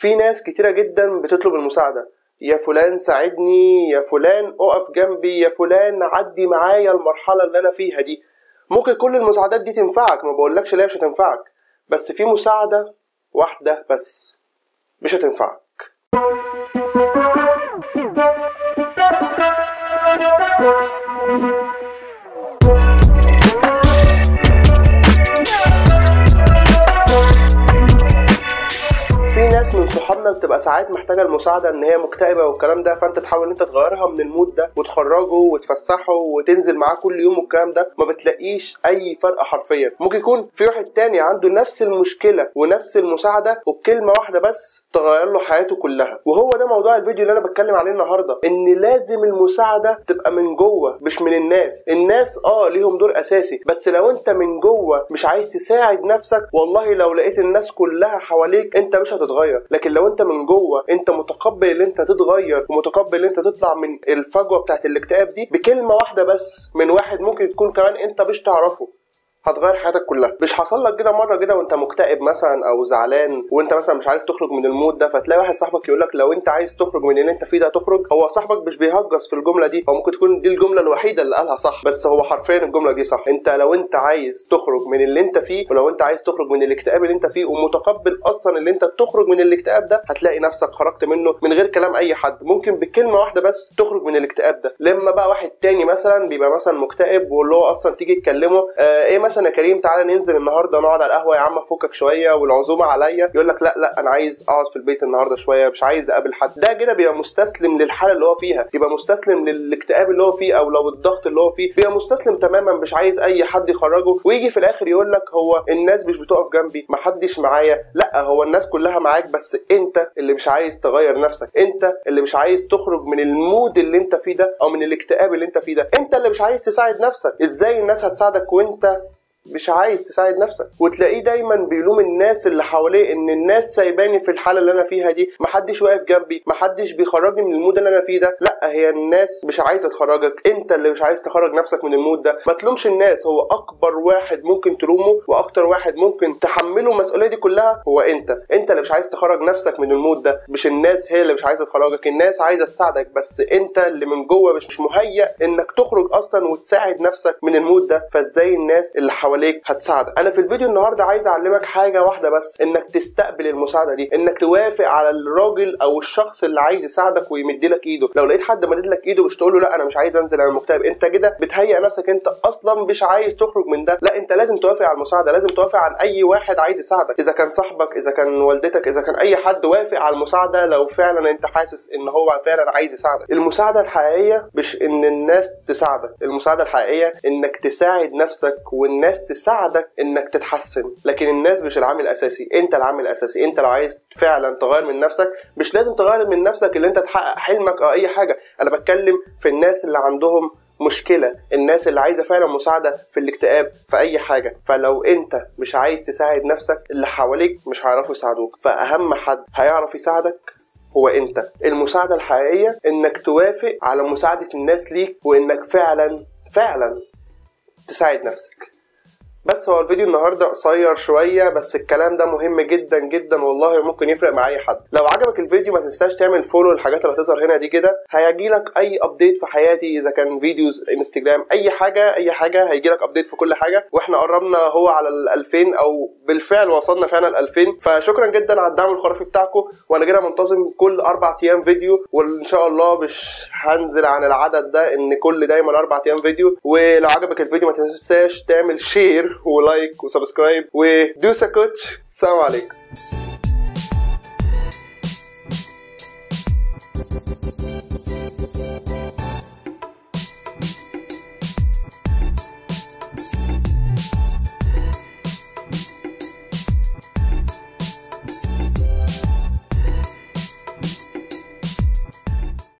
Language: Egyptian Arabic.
في ناس كتيره جدا بتطلب المساعده يا فلان ساعدني يا فلان اقف جنبي يا فلان عدي معايا المرحله اللي انا فيها دي ممكن كل المساعدات دي تنفعك ما بقولكش لا مش هتنفعك بس في مساعده واحده بس مش هتنفعك في ناس من صحابنا بتبقى ساعات محتاجه المساعده ان هي مكتئبه والكلام ده فانت تحاول ان انت تغيرها من المود ده وتخرجه وتفسحه وتنزل معاه كل يوم والكلام ده ما بتلاقيش اي فرق حرفيا ممكن يكون في واحد تاني عنده نفس المشكله ونفس المساعده وبكلمه واحده بس تغير له حياته كلها وهو ده موضوع الفيديو اللي انا بتكلم عليه النهارده ان لازم المساعده تبقى من جوه مش من الناس الناس اه ليهم دور اساسي بس لو انت من جوه مش عايز تساعد نفسك والله لو لقيت الناس كلها حواليك انت مش هتتغير لكن لو انت من جوه انت متقبل ان انت تتغير ومتقبل ان انت تطلع من الفجوه بتاعت الاكتئاب دي بكلمه واحده بس من واحد ممكن تكون كمان انت مش تعرفه هتغير حياتك كلها مش حصل لك كده مره كده وانت مكتئب مثلا او زعلان وانت مثلا مش عارف تخرج من المود ده فتلاقي واحد صاحبك يقول لك لو انت عايز تخرج من اللي انت فيه ده تخرج هو صاحبك مش بيهجص في الجمله دي او ممكن تكون دي الجمله الوحيده اللي قالها صح بس هو حرفيا الجمله دي صح انت لو انت عايز تخرج من اللي انت فيه ولو انت عايز تخرج من الاكتئاب اللي انت فيه ومتقبل اصلا اللي انت تخرج من الاكتئاب ده هتلاقي نفسك خرجت منه من غير كلام اي حد ممكن بكلمه واحده بس تخرج من الاكتئاب ده لما بقى واحد تاني مثلا بيبقى مثلا مكتئب واللي هو اصلا تيجي تكلمه آه ايه مثلا يا كريم تعالى ننزل النهارده نقعد على القهوه يا عم افكك شويه والعزومه عليا يقول لك لا لا انا عايز اقعد في البيت النهارده شويه مش عايز اقابل حد ده كده بيبقى مستسلم للحاله اللي هو فيها يبقى مستسلم للاكتئاب اللي هو فيه او لو الضغط اللي هو فيه بيبقى مستسلم تماما مش عايز اي حد يخرجه ويجي في الاخر يقول لك هو الناس مش بتقف جنبي محدش معايا لا هو الناس كلها معاك بس انت اللي مش عايز تغير نفسك انت اللي مش عايز تخرج من المود اللي انت فيه ده او من الاكتئاب اللي انت فيه ده انت اللي مش عايز تساعد نفسك ازاي الناس هتساعدك وانت مش عايز تساعد نفسك وتلاقيه دايما بيلوم الناس اللي حواليه ان الناس سايباني في الحاله اللي انا فيها دي محدش واقف جنبي محدش بيخرجني من المود اللي انا فيه ده لا هي الناس مش عايزه تخرجك انت اللي مش عايز تخرج نفسك من المود ده ما تلومش الناس هو اكبر واحد ممكن تلومه واكتر واحد ممكن تحمله المسؤوليه دي كلها هو انت انت اللي مش عايز تخرج نفسك من المود ده مش الناس هي اللي مش عايزه تخرجك الناس عايزه تساعدك بس انت اللي من جوه مش مش مهيأ انك تخرج اصلا وتساعد نفسك من المود ده فازاي الناس اللي حواليك هتساعدك انا في الفيديو النهارده عايز اعلمك حاجه واحده بس انك تستقبل المساعده دي انك توافق على الراجل او الشخص اللي عايز يساعدك ويمد لك ايده لو لقيت حد مدد لك ايده مش تقول له لا انا مش عايز انزل انا مكتئب انت كده بتهيئ نفسك انت اصلا مش عايز تخرج من ده لا انت لازم توافق على المساعده لازم توافق عن اي واحد عايز يساعدك اذا كان صاحبك اذا كان والدتك اذا كان اي حد وافق على المساعده لو فعلا انت حاسس ان هو فعلا عايز يساعدك المساعده الحقيقيه مش ان الناس تساعدك المساعده الحقيقيه انك تساعد نفسك والناس تساعدك انك تتحسن لكن الناس مش العامل الاساسي انت العامل الاساسي انت لو عايز فعلا تغير من نفسك مش لازم تغير من نفسك اللي انت تحقق حلمك او اي حاجه انا بتكلم في الناس اللي عندهم مشكله الناس اللي عايزه فعلا مساعده في الاكتئاب في اي حاجه فلو انت مش عايز تساعد نفسك اللي حواليك مش هيعرفوا يساعدوك فاهم حد هيعرف يساعدك هو انت المساعده الحقيقيه انك توافق على مساعده الناس ليك وانك فعلا فعلا تساعد نفسك بس هو الفيديو النهارده قصير شويه بس الكلام ده مهم جدا جدا والله ممكن يفرق مع اي حد لو عجبك الفيديو ما تنساش تعمل فولو للحاجات اللي هتظهر هنا دي كده هيجيلك اي ابديت في حياتي اذا كان فيديوز انستجرام اي حاجه اي حاجه هيجيلك ابديت في كل حاجه واحنا قربنا هو على ال 2000 او بالفعل وصلنا فعلا ال 2000 فشكرا جدا على الدعم الخرافي بتاعكم وانا كده منتظم كل اربع ايام فيديو وان شاء الله مش هنزل عن العدد ده ان كل دايما اربع ايام فيديو ولو عجبك الفيديو ما تنساش تعمل شير ولايك وسبسكرايب ودوسا كوتش السلام عليكم